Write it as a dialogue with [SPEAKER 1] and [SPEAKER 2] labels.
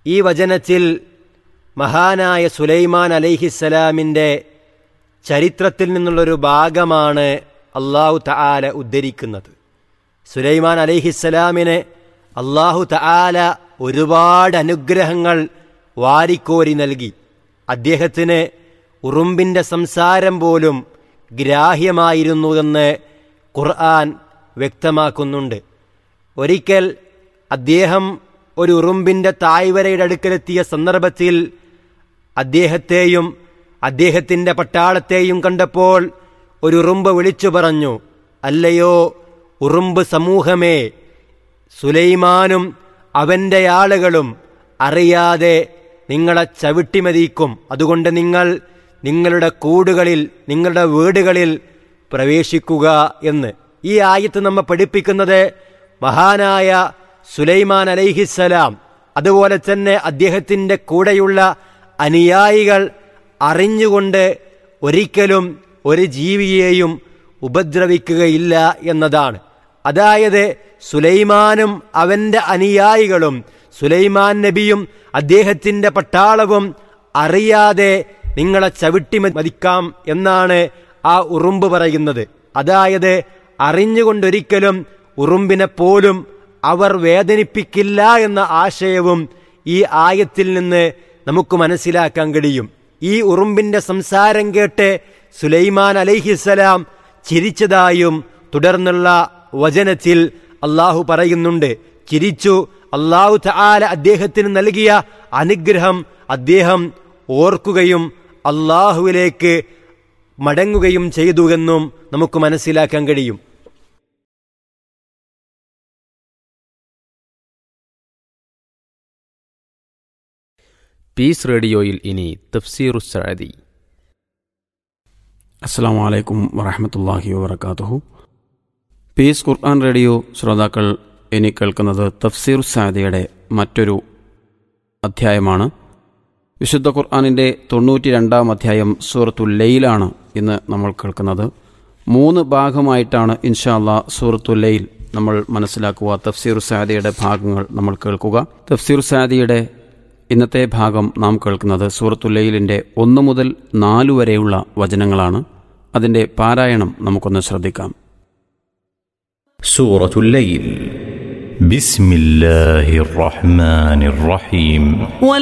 [SPEAKER 1] ഈ വചനത്തിൽ മഹാനായ സുലൈമാൻ അലൈഹിസ്സലാമിൻ്റെ ചരിത്രത്തിൽ നിന്നുള്ളൊരു ഭാഗമാണ് അള്ളാഹു തആല ഉദ്ധരിക്കുന്നത് സുലൈമാൻ അലൈഹിസ്സലാമിന് അള്ളാഹു തആല ഒരുപാട് അനുഗ്രഹങ്ങൾ വാരിക്കോരി നൽകി അദ്ദേഹത്തിന് ഉറുമ്പിൻ്റെ സംസാരം പോലും ഗ്രാഹ്യമായിരുന്നുവെന്ന് ഖുർആൻ വ്യക്തമാക്കുന്നുണ്ട് ഒരിക്കൽ അദ്ദേഹം ഒരു ഉറുമ്പിൻ്റെ തായ്വരയുടെ അടുക്കലെത്തിയ സന്ദർഭത്തിൽ അദ്ദേഹത്തെയും അദ്ദേഹത്തിൻ്റെ പട്ടാളത്തെയും കണ്ടപ്പോൾ ഒരു ഉറുമ്പ് വിളിച്ചു പറഞ്ഞു അല്ലയോ ഉറുമ്പ് സമൂഹമേ സുലൈമാനും അവൻ്റെ ആളുകളും അറിയാതെ നിങ്ങളെ ചവിട്ടിമതിക്കും അതുകൊണ്ട് നിങ്ങൾ നിങ്ങളുടെ കൂടുകളിൽ നിങ്ങളുടെ വീടുകളിൽ പ്രവേശിക്കുക എന്ന് ഈ ആയത്ത് നമ്മെ പഠിപ്പിക്കുന്നത് മഹാനായ സുലൈമാൻ അലൈഹിസ്സലാം അതുപോലെ തന്നെ അദ്ദേഹത്തിൻ്റെ കൂടെയുള്ള അനുയായികൾ അറിഞ്ഞുകൊണ്ട് ഒരിക്കലും ഒരു ജീവിയെയും ഉപദ്രവിക്കുകയില്ല എന്നതാണ് അതായത് സുലൈമാനും അവൻ്റെ അനുയായികളും സുലൈമാൻ നബിയും അദ്ദേഹത്തിൻ്റെ പട്ടാളവും അറിയാതെ നിങ്ങളെ ചവിട്ടി മതിക്കാം എന്നാണ് ആ ഉറുമ്പ് പറയുന്നത് അതായത് അറിഞ്ഞുകൊണ്ടൊരിക്കലും ഉറുമ്പിനെ പോലും അവർ വേദനിപ്പിക്കില്ല എന്ന ആശയവും ഈ ആയത്തിൽ നിന്ന് നമുക്ക് മനസ്സിലാക്കാൻ കഴിയും ഈ ഉറുമ്പിന്റെ സംസാരം കേട്ട് സുലൈമാൻ അലൈഹിസലാം ചിരിച്ചതായും തുടർന്നുള്ള വചനത്തിൽ അള്ളാഹു പറയുന്നുണ്ട് ചിരിച്ചു അള്ളാഹു തആല അദ്ദേഹത്തിന് നൽകിയ അനുഗ്രഹം അദ്ദേഹം ഓർക്കുകയും അള്ളാഹുവിലേക്ക് മടങ്ങുകയും ചെയ്തുവെന്നും നമുക്ക് മനസ്സിലാക്കാൻ കഴിയും
[SPEAKER 2] പീസ് റേഡിയോയിൽ ഇനി തഫ്സീറു സഅദി
[SPEAKER 3] അസ്സാം വലൈക്കും വറഹമത്തല്ലാഹി വബർക്കാത്തുഹു പീസ് ഖുർആൻ റേഡിയോ ശ്രോതാക്കൾ ഇനി കേൾക്കുന്നത് തഫ്സീർ സാദിയുടെ മറ്റൊരു അധ്യായമാണ് വിശുദ്ധ ഖുർആാനിൻ്റെ തൊണ്ണൂറ്റി രണ്ടാം അധ്യായം സൂറത്തുൽ ലൈലാണ് ഇന്ന് നമ്മൾ കേൾക്കുന്നത് മൂന്ന് ഭാഗമായിട്ടാണ് ഇൻഷാ അല്ലാ സൂറത്തുൽ ലൈൽ നമ്മൾ മനസ്സിലാക്കുക തഫ്സീർ സാദിയുടെ ഭാഗങ്ങൾ നമ്മൾ കേൾക്കുക തഫ്സീർ സാദിയുടെ ഇന്നത്തെ ഭാഗം നാം കേൾക്കുന്നത് സൂറത്തുല്ലയിലിൻ്റെ ഒന്ന് മുതൽ നാലു വരെയുള്ള വചനങ്ങളാണ് അതിൻ്റെ പാരായണം നമുക്കൊന്ന് ശ്രദ്ധിക്കാം
[SPEAKER 4] سورة الليل بسم الله الرحمن الرحيم